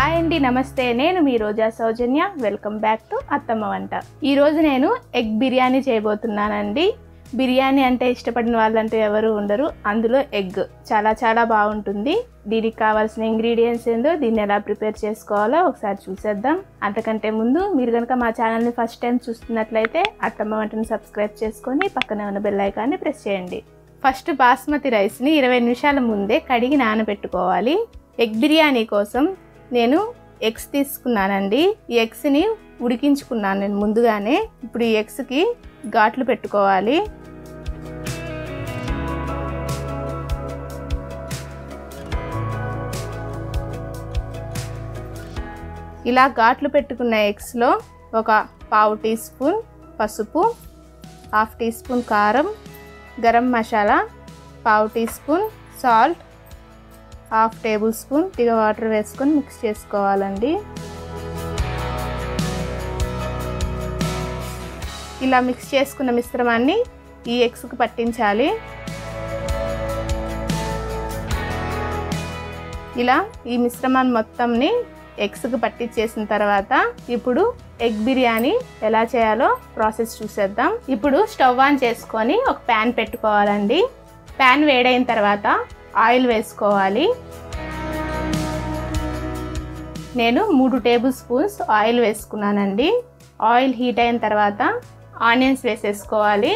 hi అండి నమస్తే నేను మీ Roja Soujanya welcome back to అత్తమ్మ వంట ఈరోజు నేను ఎగ్ బిర్యానీ చేయబోతున్నానండి బిర్యానీ అంటే ఇష్టపడిన వాళ్ళంటూ ఎవరు ఉండరు అందులో ఎగ్ చాలా చాలా బాగుంటుంది దీనికి కావాల్సిన ఇంగ్రీడియంట్స్ ఏందో దీన్ని ఎలా ప్రిపేర్ చేసుకోవాలో ఒకసారి చూసేద్దాం అంతకంటే ముందు మీరు కనుక మా ఛానల్ని ఫస్ట్ టైం చూస్తున్నట్లయితే అత్తమ్మ వంటను సబ్స్క్రైబ్ చేసుకొని పక్కనే ఉన్న బెల్ ఐకాన్ని ప్రెస్ చేయండి ఫస్ట్ బాస్మతి రైస్ని ఇరవై నిమిషాల ముందే కడిగి నానబెట్టుకోవాలి ఎగ్ బిర్యానీ కోసం నేను ఎగ్స్ తీసుకున్నానండి ఈ ఎగ్స్ని ఉడికించుకున్నాను నేను ముందుగానే ఇప్పుడు ఈ ఎగ్స్కి ఘాట్లు పెట్టుకోవాలి ఇలా ఘాట్లు పెట్టుకున్న ఎగ్స్లో ఒక పావు టీ స్పూన్ పసుపు హాఫ్ టీ స్పూన్ కారం గరం మసాలా పావు teaspoon salt half tablespoon తిగ వాటర్ వేసుకొని మిక్స్ చేసుకోవాలండి ఇలా మిక్స్ చేసుకున్న మిశ్రమాన్ని ఈ ఎగ్స్కి పట్టించాలి ఇలా ఈ మిశ్రమాన్ని మొత్తంని ఎగ్స్కి పట్టించేసిన తర్వాత ఇప్పుడు ఎగ్ బిర్యానీ ఎలా చేయాలో ప్రాసెస్ చూసేద్దాం ఇప్పుడు స్టవ్ ఆన్ చేసుకొని ఒక ప్యాన్ పెట్టుకోవాలండి ప్యాన్ వేడైన తర్వాత ఆయిల్ వేసుకోవాలి నేను మూడు టేబుల్ స్పూన్స్ ఆయిల్ వేసుకున్నానండి ఆయిల్ హీట్ అయిన తర్వాత ఆనియన్స్ వేసేసుకోవాలి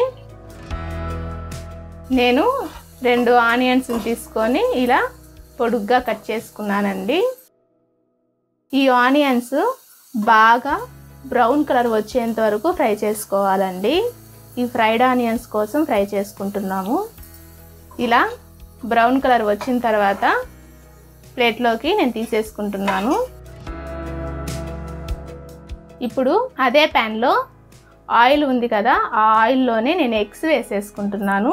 నేను రెండు ఆనియన్స్ తీసుకొని ఇలా పొడుగ్గా కట్ చేసుకున్నానండి ఈ ఆనియన్స్ బాగా బ్రౌన్ కలర్ వచ్చేంత వరకు ఫ్రై చేసుకోవాలండి ఈ ఫ్రైడ్ ఆనియన్స్ కోసం ఫ్రై చేసుకుంటున్నాము ఇలా బ్రౌన్ కలర్ వచ్చిన తర్వాత ప్లేట్లోకి నేను తీసేసుకుంటున్నాను ఇప్పుడు అదే ప్యాన్లో ఆయిల్ ఉంది కదా ఆ ఆయిల్లోనే నేను ఎగ్స్ వేసేసుకుంటున్నాను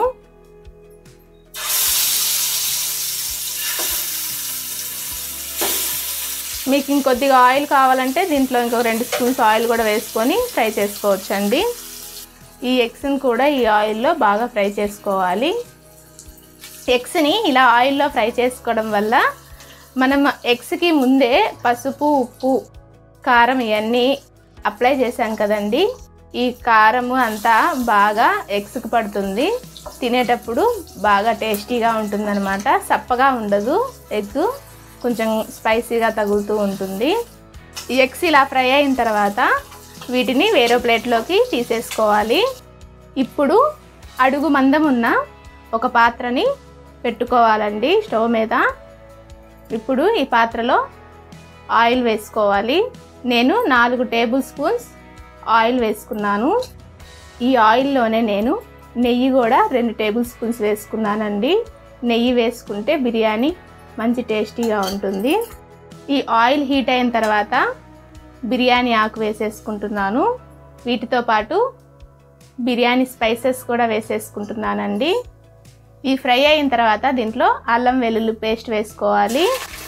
మీకు ఇంకొద్దిగా ఆయిల్ కావాలంటే దీంట్లో ఇంకో రెండు స్పూన్స్ ఆయిల్ కూడా వేసుకొని ఫ్రై చేసుకోవచ్చండి ఈ ఎగ్స్ని కూడా ఈ ఆయిల్లో బాగా ఫ్రై చేసుకోవాలి ఎగ్స్ని ఇలా ఆయిల్లో ఫ్రై చేసుకోవడం వల్ల మనం ఎగ్స్కి ముందే పసుపు ఉప్పు కారం ఇవన్నీ అప్లై చేసాం కదండి ఈ కారము అంతా బాగా ఎగ్స్కి పడుతుంది తినేటప్పుడు బాగా టేస్టీగా ఉంటుందన్నమాట సప్పగా ఉండదు ఎగ్ కొంచెం స్పైసీగా తగులుతూ ఉంటుంది ఈ ఎగ్స్ ఇలా ఫ్రై అయిన తర్వాత వీటిని వేరే ప్లేట్లోకి తీసేసుకోవాలి ఇప్పుడు అడుగు మందం ఉన్న ఒక పాత్రని పెట్టుకోవాలండి స్టవ్ మీద ఇప్పుడు ఈ పాత్రలో ఆయిల్ వేసుకోవాలి నేను నాలుగు టేబుల్ స్పూన్స్ ఆయిల్ వేసుకున్నాను ఈ ఆయిల్లోనే నేను నెయ్యి కూడా రెండు టేబుల్ స్పూన్స్ వేసుకున్నానండి నెయ్యి వేసుకుంటే బిర్యానీ మంచి టేస్టీగా ఉంటుంది ఈ ఆయిల్ హీట్ అయిన తర్వాత బిర్యానీ ఆకు వేసేసుకుంటున్నాను వీటితో పాటు బిర్యానీ స్పైసెస్ కూడా వేసేసుకుంటున్నానండి ఈ ఫ్రై అయిన తర్వాత దీంట్లో అల్లం వెల్లుల్లి పేస్ట్ వేసుకోవాలి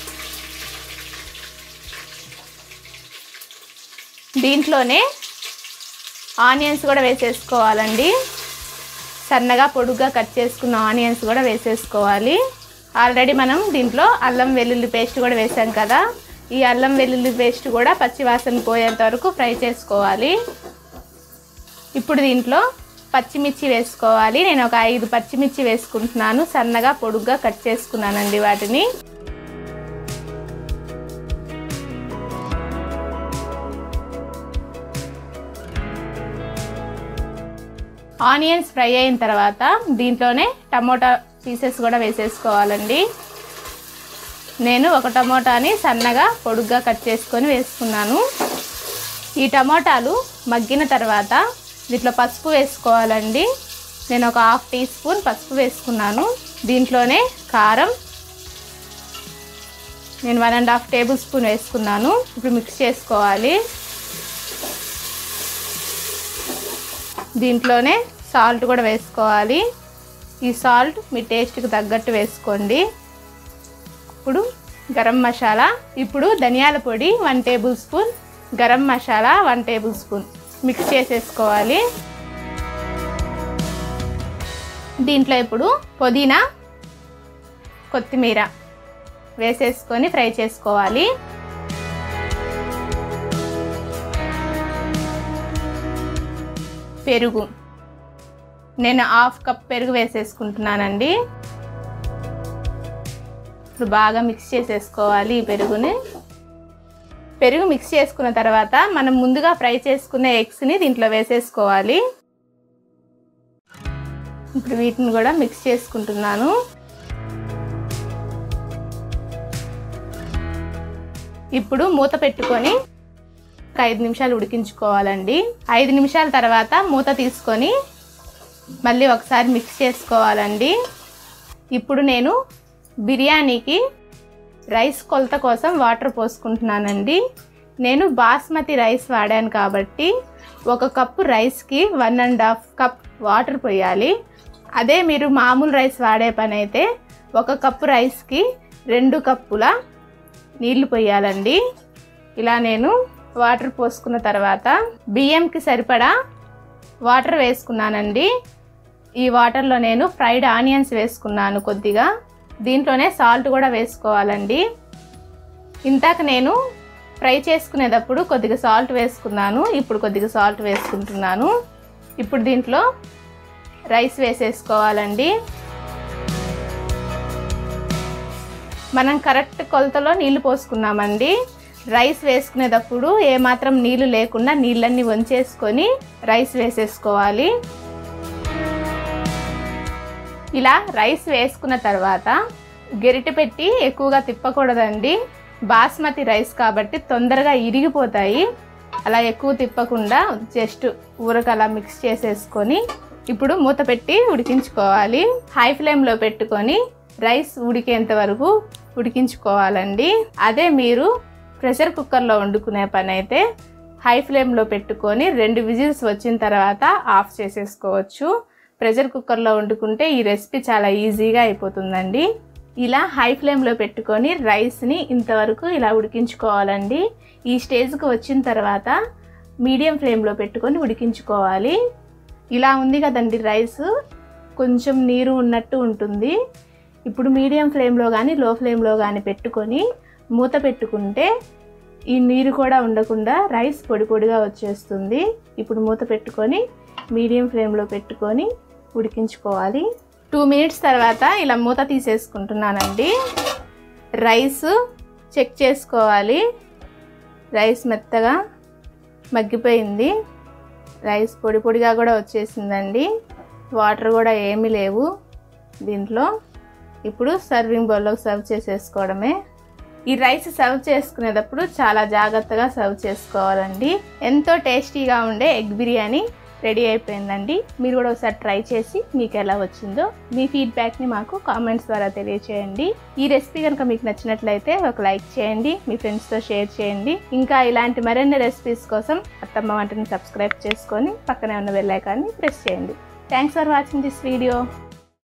దీంట్లోనే ఆనియన్స్ కూడా వేసేసుకోవాలండి సన్నగా పొడుగ్గా కట్ చేసుకున్న ఆనియన్స్ కూడా వేసేసుకోవాలి ఆల్రెడీ మనం దీంట్లో అల్లం వెల్లుల్లి పేస్ట్ కూడా వేసాం కదా ఈ అల్లం వెల్లుల్లి పేస్ట్ కూడా పచ్చివాసన పోయేంత వరకు ఫ్రై చేసుకోవాలి ఇప్పుడు దీంట్లో పచ్చిమిర్చి వేసుకోవాలి నేను ఒక ఐదు పచ్చిమిర్చి వేసుకుంటున్నాను సన్నగా పొడుగ్గా కట్ చేసుకున్నానండి వాటిని ఆనియన్స్ ఫ్రై అయిన తర్వాత దీంట్లోనే టమోటా పీసెస్ కూడా వేసేసుకోవాలండి నేను ఒక టమోటాని సన్నగా పొడుగ్గా కట్ చేసుకొని వేసుకున్నాను ఈ టమోటాలు మగ్గిన తర్వాత దీంట్లో పసుపు వేసుకోవాలండి నేను ఒక హాఫ్ టీ స్పూన్ పసుపు వేసుకున్నాను దీంట్లోనే కారం నేను one and half tablespoon వేసుకున్నాను ఇప్పుడు మిక్స్ చేసుకోవాలి దీంట్లోనే సాల్ట్ కూడా వేసుకోవాలి ఈ సాల్ట్ మీ టేస్ట్కి తగ్గట్టు వేసుకోండి ఇప్పుడు గరం మసాలా ఇప్పుడు ధనియాల పొడి one tablespoon garam masala one tablespoon mix చేసేసుకోవాలి దీంట్లో ఇప్పుడు పుదీనా కొత్తిమీర వేసేసుకొని ఫ్రై చేసుకోవాలి పెరుగు నేను హాఫ్ కప్ పెరుగు వేసేసుకుంటున్నానండి ఇప్పుడు బాగా మిక్స్ చేసేసుకోవాలి ఈ పెరుగుని పెరుగు మిక్స్ చేసుకున్న తర్వాత మనం ముందుగా ఫ్రై చేసుకునే ఎగ్స్ని దీంట్లో వేసేసుకోవాలి ఇప్పుడు వీటిని కూడా మిక్స్ చేసుకుంటున్నాను ఇప్పుడు మూత పెట్టుకొని ఒక ఐదు నిమిషాలు ఉడికించుకోవాలండి ఐదు నిమిషాల తర్వాత మూత తీసుకొని మళ్ళీ ఒకసారి మిక్స్ చేసుకోవాలండి ఇప్పుడు నేను బిర్యానీకి రైస్ కొలత కోసం వాటర్ పోసుకుంటున్నానండి నేను బాస్మతి రైస్ వాడాను కాబట్టి ఒక కప్పు రైస్కి one and half cup water పోయాలి అదే మీరు మామూలు రైస్ వాడే పని అయితే ఒక కప్పు రైస్కి రెండు కప్పుల నీళ్లు పోయాలండి ఇలా నేను వాటర్ పోసుకున్న తర్వాత బియ్యంకి సరిపడా వాటర్ వేసుకున్నానండి ఈ వాటర్లో నేను ఫ్రైడ్ ఆనియన్స్ వేసుకున్నాను కొద్దిగా దీంట్లోనే సాల్ట్ కూడా వేసుకోవాలండి ఇంతాక నేను ఫ్రై చేసుకునేటప్పుడు కొద్దిగా సాల్ట్ వేసుకున్నాను ఇప్పుడు కొద్దిగా సాల్ట్ వేసుకుంటున్నాను ఇప్పుడు దీంట్లో రైస్ వేసేసుకోవాలండి మనం కరెక్ట్ కొలతలో నీళ్లు పోసుకున్నామండి రైస్ వేసుకునేటప్పుడు ఏమాత్రం నీళ్లు లేకుండా నీళ్ళన్నీ వంచేసుకొని రైస్ వేసేసుకోవాలి ఇలా రైస్ వేసుకున్న తర్వాత గెరిటె పెట్టి ఎక్కువగా తిప్పకూడదండి బాస్మతి రైస్ కాబట్టి తొందరగా ఇరిగిపోతాయి అలా ఎక్కువ తిప్పకుండా జస్ట్ ఊరకు అలా మిక్స్ చేసేసుకొని ఇప్పుడు మూత పెట్టి ఉడికించుకోవాలి హై ఫ్లేమ్లో పెట్టుకొని రైస్ ఉడికేంత వరకు ఉడికించుకోవాలండి అదే మీరు ప్రెషర్ కుక్కర్లో వండుకునే పని అయితే హై ఫ్లేమ్లో పెట్టుకొని రెండు విజిల్స్ వచ్చిన తర్వాత ఆఫ్ చేసేసుకోవచ్చు ప్రెషర్ కుక్కర్లో వండుకుంటే ఈ రెసిపీ చాలా ఈజీగా అయిపోతుందండి ఇలా హై ఫ్లేమ్లో పెట్టుకొని రైస్ని ఇంతవరకు ఇలా ఉడికించుకోవాలండి ఈ స్టేజ్కి వచ్చిన తర్వాత మీడియం ఫ్లేమ్లో పెట్టుకొని ఉడికించుకోవాలి ఇలా ఉంది కదండి రైస్ కొంచెం నీరు ఉన్నట్టు ఉంటుంది ఇప్పుడు మీడియం ఫ్లేమ్లో కానీ లో ఫ్లేమ్లో కానీ పెట్టుకొని మూత పెట్టుకుంటే ఈ నీరు కూడా ఉండకుండా రైస్ పొడి పొడిగా వచ్చేస్తుంది ఇప్పుడు మూత పెట్టుకొని మీడియం ఫ్లేమ్లో పెట్టుకొని ఉడికించుకోవాలి టూ మినిట్స్ తర్వాత ఇలా మూత తీసేసుకుంటున్నానండి రైస్ చెక్ చేసుకోవాలి రైస్ మెత్తగా మగ్గిపోయింది రైస్ పొడి పొడిగా కూడా వచ్చేసిందండి వాటర్ కూడా ఏమీ లేవు దీంట్లో ఇప్పుడు సర్వింగ్ బౌల్లోకి సర్వ్ చేసేసుకోవడమే ఈ రైస్ సర్వ్ చేసుకునేటప్పుడు చాలా జాగ్రత్తగా సర్వ్ చేసుకోవాలండి ఎంతో టేస్టీగా ఉండే ఎగ్ బిర్యానీ రెడీ అయిపోయిందండి మీరు కూడా ఒకసారి ట్రై చేసి మీకు ఎలా వచ్చిందో మీ ఫీడ్బ్యాక్ని మాకు కామెంట్స్ ద్వారా తెలియచేయండి ఈ రెసిపీ కనుక మీకు నచ్చినట్లయితే ఒక లైక్ చేయండి మీ ఫ్రెండ్స్తో షేర్ చేయండి ఇంకా ఇలాంటి మరిన్ని రెసిపీస్ కోసం అత్తమ్మ వంటని సబ్స్క్రైబ్ చేసుకొని పక్కనే ఉన్న బెల్ ఐకాన్ని ప్రెస్ చేయండి thanks for watching this video